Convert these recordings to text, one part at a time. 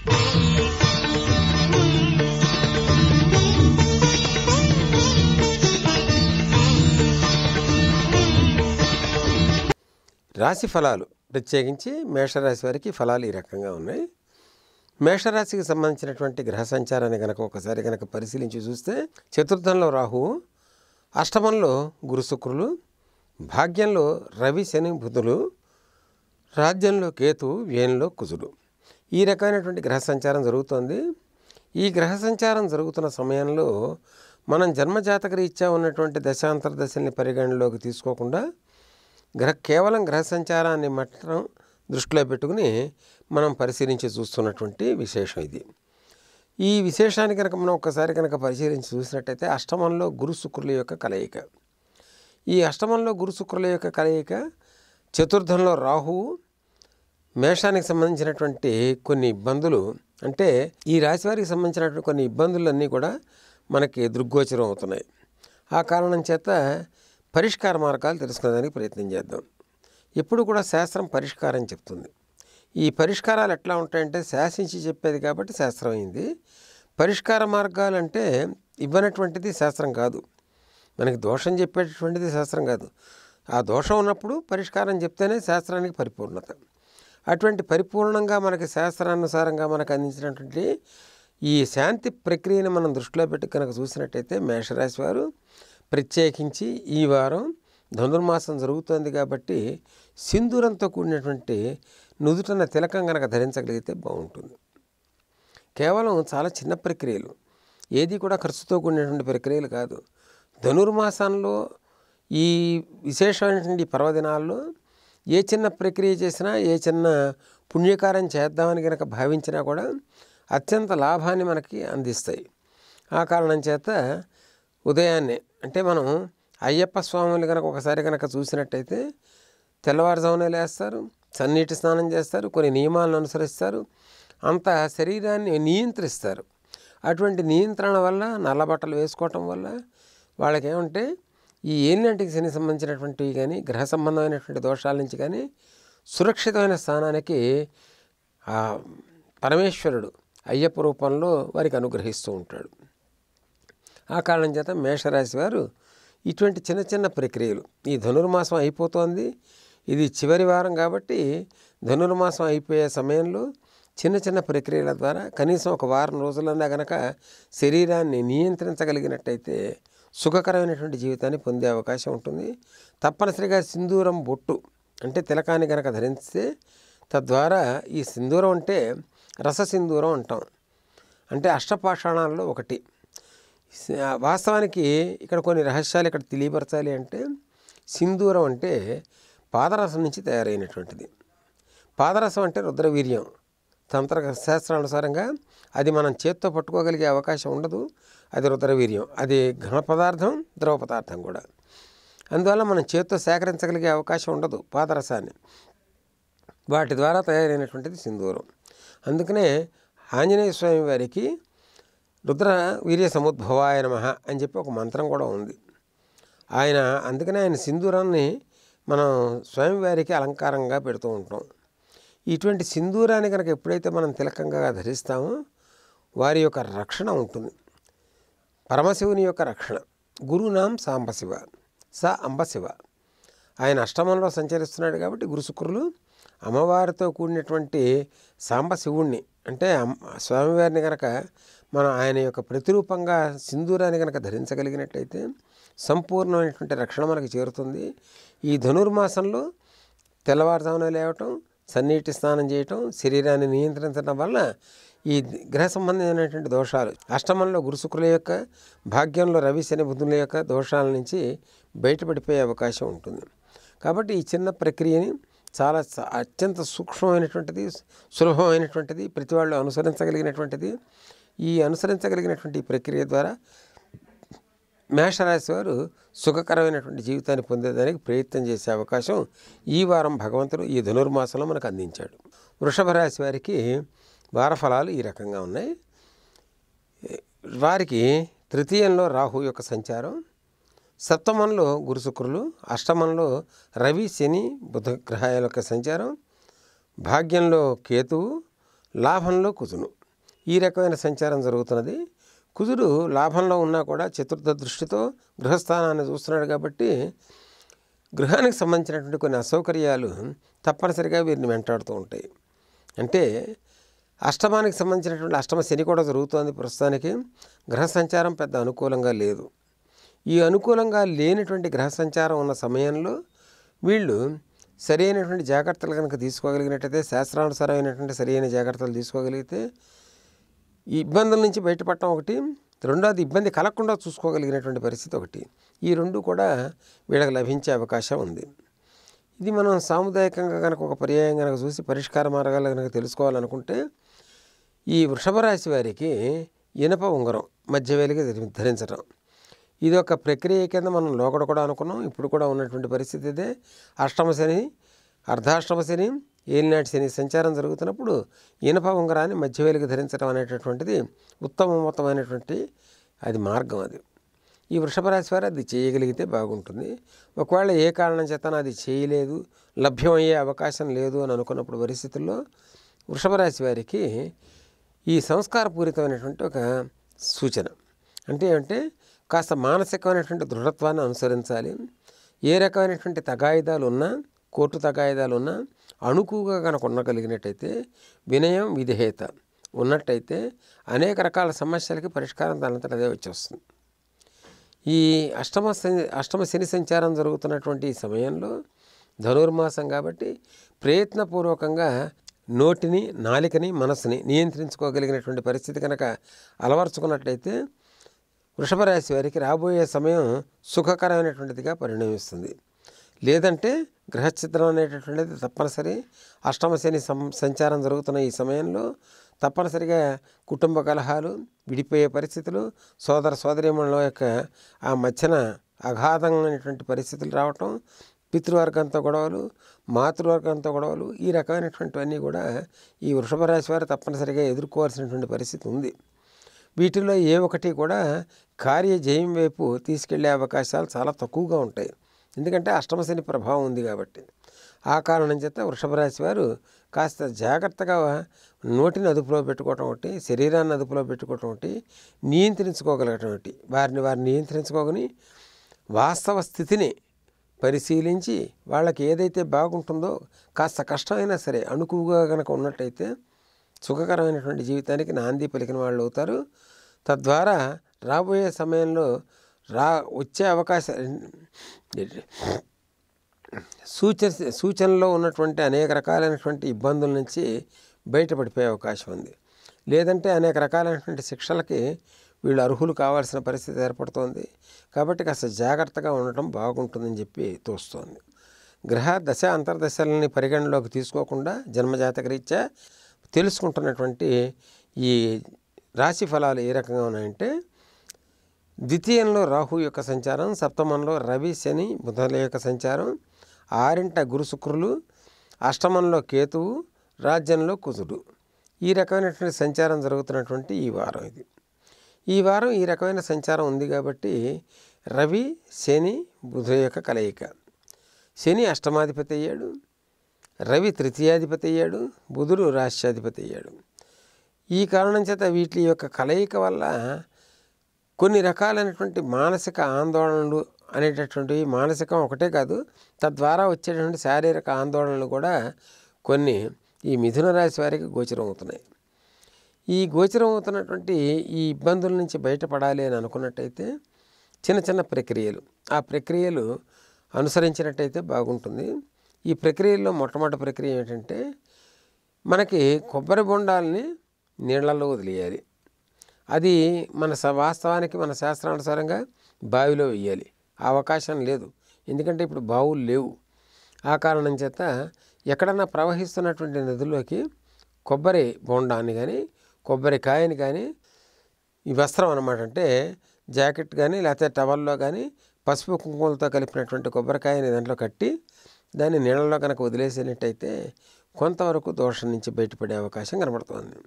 రాశి ఫలాలు ప్రత్యేకించి మేషరాశి వారికి ఫలాలు ఈ రకంగా ఉన్నాయి మేషరాశికి సంబంధించినటువంటి గ్రహ సంచారాన్ని కనుక ఒకసారి కనుక పరిశీలించి చూస్తే చతుర్థంలో రాహువు అష్టమంలో గురు శుక్రులు భాగ్యంలో రవి శని బుధులు రాజ్యంలో కేతు వ్యయంలో కుజుడు ఈ రకమైనటువంటి గ్రహ సంచారం జరుగుతోంది ఈ గ్రహ సంచారం జరుగుతున్న సమయంలో మనం జన్మజాతక రీత్యా ఉన్నటువంటి దశాంతర దశల్ని పరిగణలోకి తీసుకోకుండా గ్రహ కేవలం గ్రహ సంచారాన్ని మాత్రం దృష్టిలో పెట్టుకుని మనం పరిశీలించి చూస్తున్నటువంటి విశేషం ఇది ఈ విశేషాన్ని కనుక మనం ఒక్కసారి కనుక పరిశీలించి చూసినట్టయితే అష్టమంలో గురు శుక్రుల యొక్క కలయిక ఈ అష్టమంలో గురు శుక్రుల యొక్క కలయిక చతుర్థంలో రాహువు మేషానికి సంబంధించినటువంటి కొన్ని ఇబ్బందులు అంటే ఈ రాశి వారికి సంబంధించినటువంటి కొన్ని ఇబ్బందులన్నీ కూడా మనకి దృగ్గోచరం అవుతున్నాయి ఆ కారణం చేత పరిష్కార మార్గాలు తెలుసుకునేదానికి ప్రయత్నం చేద్దాం ఎప్పుడు కూడా శాస్త్రం పరిష్కారం చెప్తుంది ఈ పరిష్కారాలు ఎట్లా ఉంటాయంటే శాసించి చెప్పేది కాబట్టి శాస్త్రం అయింది పరిష్కార మార్గాలు అంటే ఇవ్వనటువంటిది శాస్త్రం కాదు మనకి దోషం చెప్పేటటువంటిది శాస్త్రం కాదు ఆ దోషం ఉన్నప్పుడు పరిష్కారం చెప్తేనే శాస్త్రానికి పరిపూర్ణత అటువంటి పరిపూర్ణంగా మనకి శాస్త్రానుసారంగా మనకు అందించినటువంటి ఈ శాంతి ప్రక్రియను మనం దృష్టిలో పెట్టి కనుక చూసినట్టయితే మేషరాశి వారు ప్రత్యేకించి ఈ వారం ధనుర్మాసం జరుగుతోంది కాబట్టి సింధూరంతో కూడినటువంటి నుదుటన తిలకం కనుక ధరించగలిగితే బాగుంటుంది కేవలం చాలా చిన్న ప్రక్రియలు ఏది కూడా ఖర్చుతో కూడినటువంటి ప్రక్రియలు కాదు ధనుర్మాసంలో ఈ విశేషమైనటువంటి పర్వదినాల్లో ఏ చిన్న ప్రక్రియ చేసినా ఏ చిన్న పుణ్యకార్యం చేద్దామని కనుక భావించినా కూడా అత్యంత లాభాన్ని మనకి అందిస్తాయి ఆ కారణం చేత ఉదయాన్నే అంటే మనం అయ్యప్ప స్వాములు కనుక ఒకసారి కనుక చూసినట్టయితే తెల్లవారుజామునే లేస్తారు సన్నీటి స్నానం చేస్తారు కొన్ని నియమాలను అనుసరిస్తారు అంత శరీరాన్ని నియంత్రిస్తారు అటువంటి నియంత్రణ వల్ల నల్ల బట్టలు వేసుకోవటం వల్ల వాళ్ళకి ఏమంటే ఈ ఏలినాటికి శని సంబంధించినటువంటివి కానీ గ్రహ సంబంధమైనటువంటి దోషాల నుంచి కానీ సురక్షితమైన స్థానానికి ఆ పరమేశ్వరుడు అయ్యప్ప రూపంలో వారికి అనుగ్రహిస్తూ ఉంటాడు ఆ కారణం చేత మేషరాశి వారు ఇటువంటి చిన్న చిన్న ప్రక్రియలు ఈ ధనుర్మాసం అయిపోతోంది ఇది చివరి వారం కాబట్టి ధనుర్మాసం అయిపోయే సమయంలో చిన్న చిన్న ప్రక్రియల ద్వారా కనీసం ఒక వారం రోజులన్నా గనక శరీరాన్ని నియంత్రించగలిగినట్టయితే సుఖకరమైనటువంటి జీవితాన్ని పొందే అవకాశం ఉంటుంది తప్పనిసరిగా సింధూరం బొట్టు అంటే తిలకాన్ని గనక ధరిస్తే తద్వారా ఈ సింధూరం అంటే రస సింధూరం అంటాం అంటే అష్టపాషాణాల్లో ఒకటి స- వాస్తవానికి ఇక్కడ కొన్ని రహస్యాలు ఇక్కడ తెలియపరచాలి అంటే సింధూరం అంటే పాదరసం నుంచి తయారైనటువంటిది పాదరసం అంటే రుద్రవీర్యం తంత్ర శాస్త్రానుసారంగా అది మనం చేత్తో పట్టుకోగలిగే అవకాశం ఉండదు అది రుద్రవీర్యం అది ఘన పదార్థం ద్రవ పదార్థం కూడా అందువల్ల మనం చేత్తో సేకరించగలిగే అవకాశం ఉండదు పాదరసాన్ని వాటి ద్వారా తయారైనటువంటిది సింధూరం అందుకనే ఆంజనేయ స్వామి వారికి రుద్ర వీర్య సముద్భవాయ నమ అని చెప్పి ఒక మంత్రం కూడా ఉంది ఆయన అందుకనే ఆయన సింధూరాన్ని మనం స్వామివారికి అలంకారంగా పెడుతూ ఉంటాం ఇటువంటి సింధూరాన్ని కనుక ఎప్పుడైతే మనం తిలకంగా ధరిస్తామో వారి యొక్క రక్షణ ఉంటుంది పరమశివుని యొక్క రక్షణ గురునాం సాంబశివ స అంబశివ ఆయన అష్టమంలో సంచరిస్తున్నాడు కాబట్టి గురు శుక్రులు అమ్మవారితో కూడినటువంటి సాంబశివుణ్ణి అంటే అమ్- స్వామివారిని కనుక మనం ఆయన యొక్క ప్రతిరూపంగా సింధూరాన్ని కనుక ధరించగలిగినట్టయితే సంపూర్ణమైనటువంటి రక్షణ మనకు చేరుతుంది ఈ ధనుర్మాసంలో తెల్లవారుజామున లేవటం సన్నీటి స్నానం చేయటం శరీరాన్ని నియంత్రించడం వల్ల ఈ గ్రహ సంబంధమైనటువంటి దోషాలు అష్టమంలో గురుశుక్రుల యొక్క భాగ్యంలో రవి శని బుధుల యొక్క దోషాల నుంచి బయటపడిపోయే అవకాశం ఉంటుంది కాబట్టి ఈ చిన్న ప్రక్రియని చాలా స- అత్యంత సూక్ష్మమైనటువంటిది సులభమైనటువంటిది ప్రతి వాళ్ళు అనుసరించగలిగినటువంటిది ఈ అనుసరించగలిగినటువంటి ఈ ప్రక్రియ ద్వారా మేషరాశి వారు సుఖకరమైనటువంటి జీవితాన్ని పొందేదానికి ప్రయత్నం చేసే అవకాశం ఈ వారం భగవంతుడు ఈ ధనుర్మాసంలో మనకు అందించాడు వృషభ రాశి వారికి వారఫలాలు ఈ రకంగా ఉన్నాయి వారికి తృతీయంలో రాహు యొక్క సంచారం సప్తమంలో గురు శుక్రులు అష్టమంలో రవి శని బుధ గ్రహాల యొక్క సంచారం భాగ్యంలో కేతువు లాభంలో కుజును ఈ రకమైన సంచారం జరుగుతున్నది కుజుడు లాభంలో ఉన్నా కూడా చతుర్థ దృష్టితో గృహస్థానాన్ని చూస్తున్నాడు కాబట్టి గృహానికి సంబంధించినటువంటి కొన్ని అసౌకర్యాలు తప్పనిసరిగా వీరిని వెంటాడుతూ ఉంటాయి అంటే అష్టమానికి సంబంధించినటువంటి అష్టమ శని కూడా జరుగుతోంది ప్రస్తుతానికి గ్రహ సంచారం పెద్ద అనుకూలంగా లేదు ఈ అనుకూలంగా లేనటువంటి గ్రహ సంచారం ఉన్న సమయంలో వీళ్ళు సరైనటువంటి జాగ్రత్తలు కనుక తీసుకోగలిగినట్టయితే శాస్త్రానుసారమైనటువంటి సరైన జాగ్రత్తలు తీసుకోగలిగితే ఈ ఇబ్బందుల నుంచి బయటపడటం ఒకటి రెండోది ఇబ్బంది కలగకుండా చూసుకోగలిగినటువంటి పరిస్థితి ఒకటి ఈ రెండు కూడా వీళ్ళకి లభించే అవకాశం ఉంది ఇది మనం సాముదాయికంగా కనుక ఒక పర్యాయం కనుక చూసి పరిష్కార మార్గాలు కనుక తెలుసుకోవాలనుకుంటే ఈ వృషభ రాశి వారికి ఇనప ఉంగరం మధ్యవేలికి ధరి- ధరించడం ఇది ఒక ప్రక్రియ కింద మనం లోకడ కూడా అనుకున్నాం ఇప్పుడు కూడా ఉన్నటువంటి పరిస్థితి ఇదే అష్టమ శని అర్ధాష్టమ శని ఏలినాటి శని సంచారం జరుగుతున్నప్పుడు ఇనప ఉంగరాన్ని మధ్యవేలికి ధరించడం అనేటటువంటిది ఉత్తమోత్తమైనటువంటి అది మార్గం అది ఈ వృషభ రాశి వారు అది చేయగలిగితే బాగుంటుంది ఒకవేళ ఏ కారణం చేతన అది చేయలేదు లభ్యమయ్యే అవకాశం లేదు అని అనుకున్నప్పుడు పరిస్థితుల్లో వృషభ రాశి వారికి ఈ సంస్కారపూరితమైనటువంటి ఒక సూచన అంటే ఏమంటే కాస్త మానసికమైనటువంటి దృఢత్వాన్ని అనుసరించాలి ఏ రకమైనటువంటి తగాయిదాలు ఉన్నా కోర్టు తగాయిదాలు ఉన్నా అణుకుగా కనుక ఉండగలిగినట్టయితే వినయం విధేయత ఉన్నట్టయితే అనేక రకాల సమస్యలకి పరిష్కారం దానంతట అదే వచ్చేస్తుంది ఈ అష్టమ శని అష్టమ శని సంచారం జరుగుతున్నటువంటి ఈ సమయంలో ధనుర్మాసం కాబట్టి ప్రయత్నపూర్వకంగా నోటిని నాలికని మనసుని నియంత్రించుకోగలిగినటువంటి పరిస్థితి కనుక అలవర్చుకున్నట్లయితే వృషభ రాశి వారికి రాబోయే సమయం సుఖకరమైనటువంటిదిగా పరిణమిస్తుంది లేదంటే గ్రహచిత్రం అనేటటువంటిది తప్పనిసరి అష్టమ శని సం సంచారం జరుగుతున్న ఈ సమయంలో తప్పనిసరిగా కుటుంబ కలహాలు విడిపోయే పరిస్థితులు సోదర సోదరీమణుల యొక్క ఆ మధ్యన అగాధమైనటువంటి పరిస్థితులు రావటం పితృవర్గంతో గొడవలు మాతృవర్గంతో గొడవలు ఈ రకమైనటువంటివన్నీ కూడా ఈ వృషభ రాశి వారు తప్పనిసరిగా ఎదుర్కోవాల్సినటువంటి పరిస్థితి ఉంది వీటిల్లో ఏ ఒకటి కూడా కార్య జయం వైపు తీసుకెళ్లే అవకాశాలు చాలా తక్కువగా ఉంటాయి ఎందుకంటే అష్టమశని ప్రభావం ఉంది కాబట్టి ఆ కారణం చేత వృషభ రాశి వారు కాస్త జాగ్రత్తగా నోటిని అదుపులో పెట్టుకోవటం ఒకటి శరీరాన్ని అదుపులో పెట్టుకోవటం ఒకటి నియంత్రించుకోగలగటం ఒకటి వారిని వారిని నియంత్రించుకోగని వాస్తవ స్థితిని పరిశీలించి వాళ్ళకి ఏదైతే బాగుంటుందో కాస్త కష్టమైనా సరే అణుకువగా కనుక ఉన్నట్టయితే సుఖకరమైనటువంటి జీవితానికి నాంది పలికిన వాళ్ళు అవుతారు తద్వారా రాబోయే సమయంలో రా వచ్చే అవకాశం సూచన సూచనలో ఉన్నటువంటి అనేక రకాలైనటువంటి ఇబ్బందుల నుంచి బయటపడిపోయే అవకాశం ఉంది లేదంటే అనేక రకాలైనటువంటి శిక్షలకి వీళ్ళు అర్హులు కావాల్సిన పరిస్థితి ఏర్పడుతోంది కాబట్టి కాస్త జాగ్రత్తగా ఉండటం బాగుంటుందని చెప్పి తోస్తోంది గ్రహ దశ అంతర్దశలని పరిగణలోకి తీసుకోకుండా జన్మజాతక రీత్యా తెలుసుకుంటున్నటువంటి ఈ రాశి ఫలాలు ఏ రకంగా ఉన్నాయంటే ద్వితీయంలో రాహు యొక్క సంచారం సప్తమంలో రవి శని బుధుల యొక్క సంచారం ఆరింట గురు శుక్రులు అష్టమంలో కేతువు రాజ్యంలో కుజుడు ఈ రకమైనటువంటి సంచారం జరుగుతున్నటువంటి ఈ వారం ఇది ఈ వారం ఈ రకమైన సంచారం ఉంది కాబట్టి రవి శని బుధుల యొక్క కలయిక శని అష్టమాధిపతి అయ్యాడు రవి తృతీయాధిపతి అయ్యాడు బుధుడు రాష్ట్రాధిపతి అయ్యాడు ఈ కారణం చేత వీటి యొక్క కలయిక వల్ల కొన్ని రకాలైనటువంటి మానసిక ఆందోళనలు అనేటటువంటివి మానసికం ఒకటే కాదు తద్వారా వచ్చేటువంటి శారీరక ఆందోళనలు కూడా కొన్ని ఈ మిథున రాశి వారికి గోచరం అవుతున్నాయి ఈ గోచరం అవుతున్నటువంటి ఈ ఇబ్బందుల నుంచి బయటపడాలి అని అనుకున్నట్టయితే చిన్న చిన్న ప్రక్రియలు ఆ ప్రక్రియలు అనుసరించినట్టయితే బాగుంటుంది ఈ ప్రక్రియలో మొట్టమొదటి ప్రక్రియ ఏంటంటే మనకి కొబ్బరి బొండాలని నీళ్ళల్లో వదిలేయాలి అది మన స వాస్తవానికి మన శాస్త్రానుసారంగా బావిలో వేయాలి ఆ అవకాశం లేదు ఎందుకంటే ఇప్పుడు బావులు లేవు ఆ కారణం చేత ఎక్కడన్నా ప్రవహిస్తున్నటువంటి నదుల్లోకి కొబ్బరి బొండాన్ని కానీ కొబ్బరికాయని కానీ ఈ వస్త్రం అనమాట అంటే జాకెట్ కానీ లేకపోతే టవల్లో కానీ పసుపు కుంకుమలతో కలిపినటువంటి కొబ్బరికాయని దాంట్లో కట్టి దాన్ని నీళ్ళలో కనుక వదిలేసినట్టయితే కొంతవరకు దోషం నుంచి బయటపడే అవకాశం కనబడుతోంది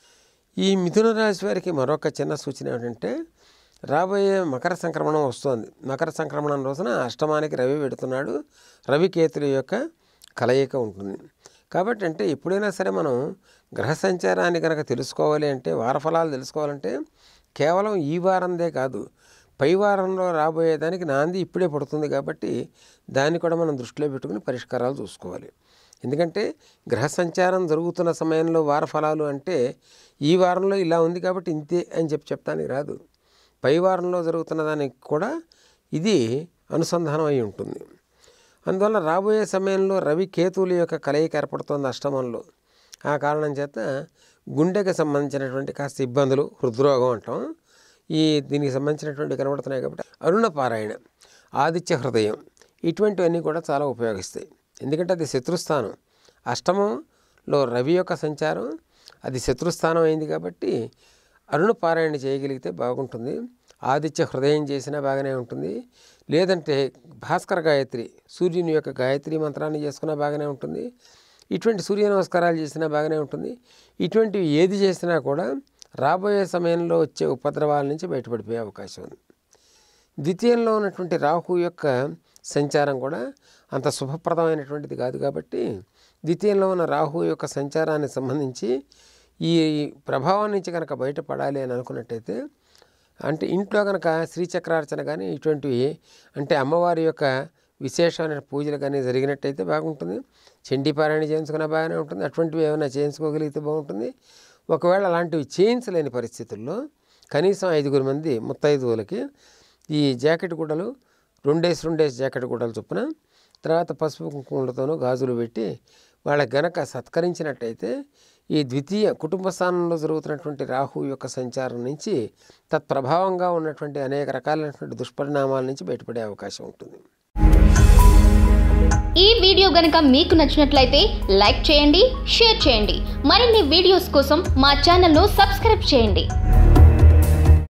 ఈ మిథున రాశి వారికి మరొక చిన్న సూచన ఏమిటంటే రాబోయే మకర సంక్రమణం వస్తోంది మకర సంక్రమణం రోజున అష్టమానికి రవి పెడుతున్నాడు రవి కేతుల యొక్క కలయిక ఉంటుంది కాబట్టి అంటే ఎప్పుడైనా సరే మనం గ్రహ సంచారాన్ని కనుక తెలుసుకోవాలి అంటే వారఫలాలు తెలుసుకోవాలంటే కేవలం ఈ వారందే కాదు పై వారంలో రాబోయేదానికి నాంది ఇప్పుడే పడుతుంది కాబట్టి దాన్ని కూడా మనం దృష్టిలో పెట్టుకుని పరిష్కారాలు చూసుకోవాలి ఎందుకంటే గ్రహ సంచారం జరుగుతున్న సమయంలో వారఫలాలు అంటే ఈ వారంలో ఇలా ఉంది కాబట్టి ఇంతే అని చెప్పి చెప్తానికి రాదు పై వారంలో జరుగుతున్న దానికి కూడా ఇది అనుసంధానం అయి ఉంటుంది అందువల్ల రాబోయే సమయంలో రవి కేతువుల యొక్క కలయిక ఏర్పడుతోంది అష్టమంలో ఆ కారణం చేత గుండెకి సంబంధించినటువంటి కాస్త ఇబ్బందులు హృద్రోగం అంటాం ఈ దీనికి సంబంధించినటువంటి కనబడుతున్నాయి కాబట్టి అరుణ పారాయణ ఆదిత్య హృదయం ఇటువంటివన్నీ కూడా చాలా ఉపయోగిస్తాయి ఎందుకంటే అది శత్రుస్థానం అష్టమంలో రవి యొక్క సంచారం అది శత్రుస్థానం అయింది కాబట్టి అరుణ పారాయణ చేయగలిగితే బాగుంటుంది ఆదిత్య హృదయం చేసినా బాగానే ఉంటుంది లేదంటే భాస్కర గాయత్రి సూర్యుని యొక్క గాయత్రి మంత్రాన్ని చేసుకున్నా బాగానే ఉంటుంది ఇటువంటి సూర్య నమస్కారాలు చేసినా బాగానే ఉంటుంది ఇటువంటివి ఏది చేసినా కూడా రాబోయే సమయంలో వచ్చే ఉపద్రవాల నుంచి బయటపడిపోయే అవకాశం ఉంది ద్వితీయంలో ఉన్నటువంటి రాహు యొక్క సంచారం కూడా అంత శుభప్రదమైనటువంటిది కాదు కాబట్టి ద్వితీయంలో ఉన్న రాహు యొక్క సంచారానికి సంబంధించి ఈ ప్రభావం నుంచి కనుక బయటపడాలి అని అనుకున్నట్టయితే అంటే ఇంట్లో కనుక శ్రీచక్రార్చన కానీ ఇటువంటివి అంటే అమ్మవారి యొక్క విశేషమైన పూజలు కానీ జరిగినట్టయితే బాగుంటుంది చండీపారాయణ చేయించుకున్నా బాగానే ఉంటుంది అటువంటివి ఏమైనా చేయించుకోగలిగితే బాగుంటుంది ఒకవేళ అలాంటివి చేయించలేని పరిస్థితుల్లో కనీసం ఐదుగురు మంది ముత్తైదువులకి ఈ జాకెట్ గుడ్డలు రెండేసి రెండేసి జాకెట్ గుడ్డలు చొప్పున తర్వాత పసుపు కుంకుమలతోనూ గాజులు పెట్టి వాళ్ళకి గనక సత్కరించినట్టయితే ఈ ద్వితీయ కుటుంబ స్థానంలో జరుగుతున్నటువంటి రాహు యొక్క సంచారం నుంచి తత్ప్రభావంగా ఉన్నటువంటి అనేక రకాలైనటువంటి దుష్పరిణామాల నుంచి బయటపడే అవకాశం ఉంటుంది ఈ వీడియో గనక మీకు నచ్చినట్లయితే లైక్ చేయండి షేర్ చేయండి మరిన్ని వీడియోస్ కోసం మా ఛానల్ను సబ్స్క్రైబ్ చేయండి